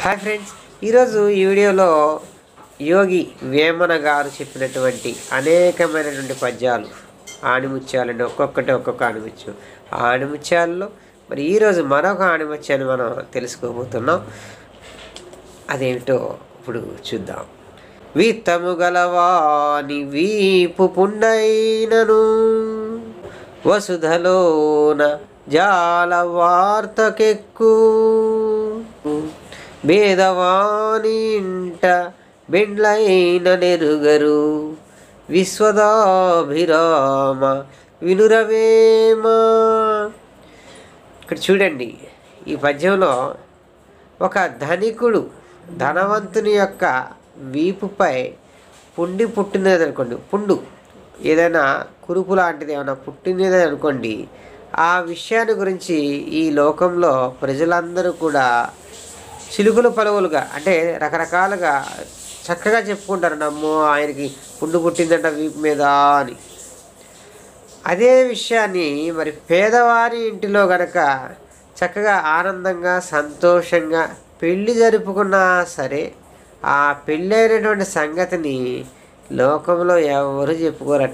hi friends ఈరోజు ఈ వీడియోలో యోగి వేమన గారు చెప్పినటువంటి అనేకమైనటువంటి పద్యాలు ఆణిముత్యాలండి ఒక్కొక్కటి ఒక్కొక్క ఆణిముత్యం ఆ ఆణిముత్యాల్లో మరి ఈరోజు మరొక ఆణిముత్యాన్ని మనం తెలుసుకోబోతున్నాం అదేమిటో ఇప్పుడు చూద్దాం విత్తము గలవాని వీపు పుండైనను వసుధలోన జాల వార్తకెక్కు భేదవాని ఇంట బెండ్లైన నెరుగరు విశ్వదాభిరామ వినురవేమ ఇక్కడ చూడండి ఈ పద్యంలో ఒక ధనికుడు ధనవంతుని యొక్క వీపుపై పుండి పుట్టినది అనుకోండి పుండు ఏదైనా కురుపు లాంటిది ఏమైనా పుట్టినది అనుకోండి ఆ విషయాన్ని గురించి ఈ లోకంలో ప్రజలందరూ కూడా చిలుకలు పలువులుగా అంటే రకరకాలుగా చక్కగా చెప్పుకుంటారు నమ్మో ఆయనకి పుండు పుట్టిందంట వీపు మీద అని అదే విషయాన్ని మరి పేదవారి ఇంటిలో గనక చక్కగా ఆనందంగా సంతోషంగా పెళ్లి జరుపుకున్నా సరే ఆ పెళ్ళైనటువంటి సంగతిని లోకంలో ఎవరు చెప్పుకోరట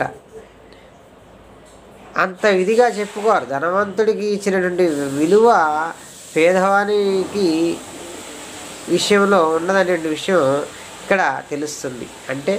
అంత విధిగా చెప్పుకోరు ధనవంతుడికి ఇచ్చినటువంటి విలువ పేదవానికి విషయంలో ఉన్నదనేటువంటి విషయం ఇక్కడ తెలుస్తుంది అంటే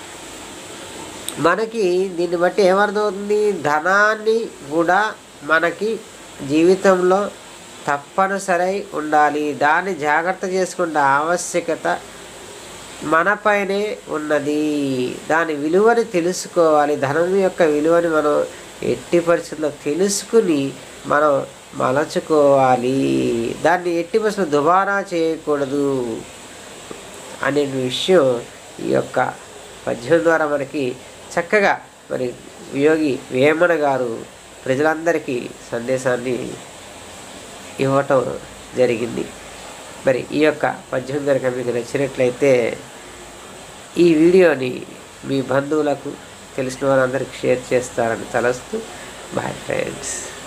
మనకి దీన్ని బట్టి ఏమర్థమవుతుంది ధనాన్ని కూడా మనకి జీవితంలో తప్పనిసరి ఉండాలి దాన్ని జాగ్రత్త చేసుకునే ఆవశ్యకత మనపైనే ఉన్నది దాని విలువని తెలుసుకోవాలి ధనం యొక్క విలువని మనం ఎట్టి పరిస్థితుల్లో తెలుసుకుని మనం మలచుకోవాలి దాన్ని ఎట్టి పరిస్థితుల్లో దుబారా చేయకూడదు అనే విషయం ఈ యొక్క పద్యం ద్వారా మనకి చక్కగా మరి యోగి వేమన గారు ప్రజలందరికీ సందేశాన్ని ఇవ్వటం జరిగింది మరి ఈ యొక్క పద్యం కనుక మీకు నచ్చినట్లయితే ఈ వీడియోని మీ బంధువులకు తెలిసిన వారందరికీ షేర్ చేస్తారని తలస్తూ బాయ్ ఫ్రెండ్స్